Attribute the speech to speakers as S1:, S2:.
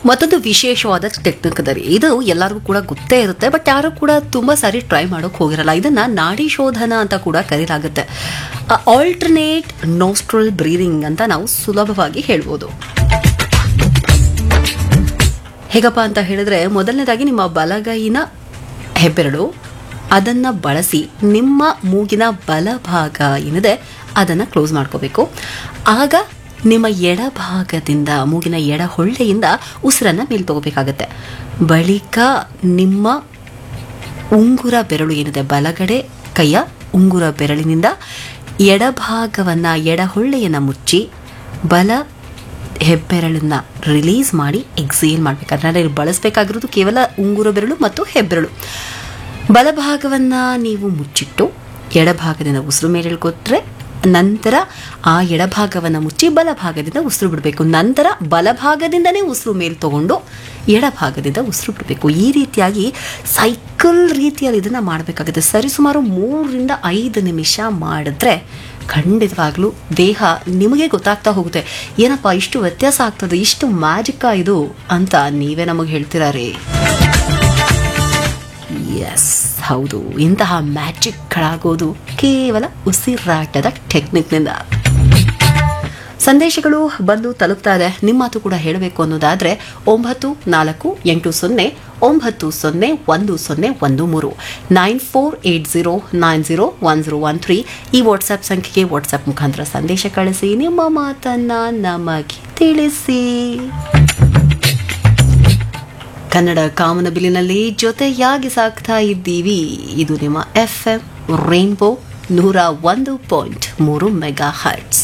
S1: ಮತ್ತೊಂದು ವಿಶೇಷವಾದ ಟೆಕ್ನಿಕ್ ಅದ ರೀ ಇದು ಎಲ್ಲರಿಗೂ ಕೂಡ ಗೊತ್ತೇ ಇರುತ್ತೆ ಬಟ್ ಯಾರು ಕೂಡ ತುಂಬಾ ಸಾರಿ ಟ್ರೈ ಮಾಡೋಕೆ ಹೋಗಿರಲ್ಲ ಇದನ್ನ ನಾಡಿ ಶೋಧನ ಅಂತ ಕೂಡ ಕರೀಲಾಗುತ್ತೆ ಆಲ್ಟರ್ನೇಟ್ ನೋಸ್ಟ್ರಲ್ ಬ್ರೀದಿಂಗ್ ಅಂತ ನಾವು ಸುಲಭವಾಗಿ ಹೇಳ್ಬೋದು ಹೇಗಪ್ಪ ಅಂತ ಹೇಳಿದ್ರೆ ಮೊದಲನೇದಾಗಿ ನಿಮ್ಮ ಬಲಗೈನ ಹೆಬ್ಬೆರಳು ಅದನ್ನ ಬಳಸಿ ನಿಮ್ಮ ಮೂಗಿನ ಬಲಭಾಗ ಏನಿದೆ ಅದನ್ನ ಕ್ಲೋಸ್ ಮಾಡ್ಕೋಬೇಕು ಆಗ ನಿಮ್ಮ ಎಡಭಾಗದಿಂದ ಮೂಗಿನ ಎಡ ಹೊಳ್ಳೆಯಿಂದ ಉಸಿರನ್ನ ಮೇಲೆ ತಗೋಬೇಕಾಗತ್ತೆ ಬಳಿಕ ನಿಮ್ಮ ಉಂಗುರ ಬೆರಳು ಏನಿದೆ ಬಲಗಡೆ ಕೈಯ ಉಂಗುರ ಬೆರಳಿನಿಂದ ಎಡಭಾಗವನ್ನ ಎಡಹೊಳ್ಳೆಯನ್ನ ಮುಚ್ಚಿ ಬಲ ಹೆಬ್ಬೆರಳನ್ನ ರಿಲೀಸ್ ಮಾಡಿ ಎಕ್ಸೇಲ್ ಮಾಡಬೇಕಾದ್ರೆ ಅಂದರೆ ಬಳಸಬೇಕಾಗಿರೋದು ಕೇವಲ ಉಂಗುರ ಬೆರಳು ಮತ್ತು ಹೆಬ್ಬೆರಳು ಬಲಭಾಗವನ್ನ ನೀವು ಮುಚ್ಚಿಟ್ಟು ಎಡಭಾಗದಿಂದ ಉಸಿರು ಮೇಲೆ ಇಳ್ಕೊಟ್ರೆ ನಂತರ ಆ ಎಡಭಾಗವನ್ನು ಮುಚ್ಚಿ ಬಲಭಾಗದಿಂದ ಉಸಿರು ಬಿಡಬೇಕು ನಂತರ ಬಲಭಾಗದಿಂದನೇ ಉಸಿರು ಮೇಲೆ ತಗೊಂಡು ಎಡಭಾಗದಿಂದ ಉಸಿರು ಬಿಡಬೇಕು ಈ ರೀತಿಯಾಗಿ ಸೈಕಲ್ ರೀತಿಯಲ್ಲಿ ಇದನ್ನು ಮಾಡಬೇಕಾಗುತ್ತೆ ಸರಿಸುಮಾರು ಮೂರರಿಂದ ಐದು ನಿಮಿಷ ಮಾಡಿದ್ರೆ ಖಂಡಿತವಾಗ್ಲೂ ದೇಹ ನಿಮಗೆ ಗೊತ್ತಾಗ್ತಾ ಹೋಗುತ್ತೆ ಏನಪ್ಪ ಇಷ್ಟು ವ್ಯತ್ಯಾಸ ಆಗ್ತದೆ ಇಷ್ಟು ಮ್ಯಾಜಿಕ್ಕಾ ಇದು ಅಂತ ನೀವೇ ನಮಗೆ ಹೇಳ್ತೀರಾ ರೀ ಎಸ್ ಹೌದು ಇಂತಹ ಮ್ಯಾಜಿಕ್ಗಳಾಗೋದು ಕೇವಲ ಉಸಿರಾಟದ ಟೆಕ್ನಿಕ್ನಿಂದ ಸಂದೇಶಗಳು ಬಂದು ತಲುಪ್ತಾ ಇದೆ ನಿಮ್ಮ ಮಾತು ಕೂಡ ಹೇಳಬೇಕು ಅನ್ನೋದಾದ್ರೆ ಒಂಬತ್ತು ನಾಲ್ಕು ಎಂಟು ಸೊನ್ನೆ ಒಂಬತ್ತು ಸೊನ್ನೆ ಒಂದು ಸೊನ್ನೆ ಒಂದು ಮೂರು nine four eight zero nine zero one zero one three ಈ ವಾಟ್ಸ್ಆ್ಯಪ್ ಸಂಖ್ಯೆಗೆ ವಾಟ್ಸ್ಆ್ಯಪ್ ಮುಖಾಂತರ ಸಂದೇಶ ಕಳಿಸಿ ನಿಮ್ಮ ಮಾತನ್ನ ನಮಗೆ ತಿಳಿಸಿ ಕನ್ನಡ ಕಾಮನಬಿಲಿನಲ್ಲಿ ಜೊತೆಯಾಗಿ ಸಾಕ್ತಾ ಇದ್ದೀವಿ ಇದು ನಿಮ್ಮ ಎಫ್ ಎಂ ರೈನ್ಬೋ ನೂರ ಒಂದು ಪಾಯಿಂಟ್ ಮೂರು ಮೆಗಾ ಹರ್ಟ್ಸ್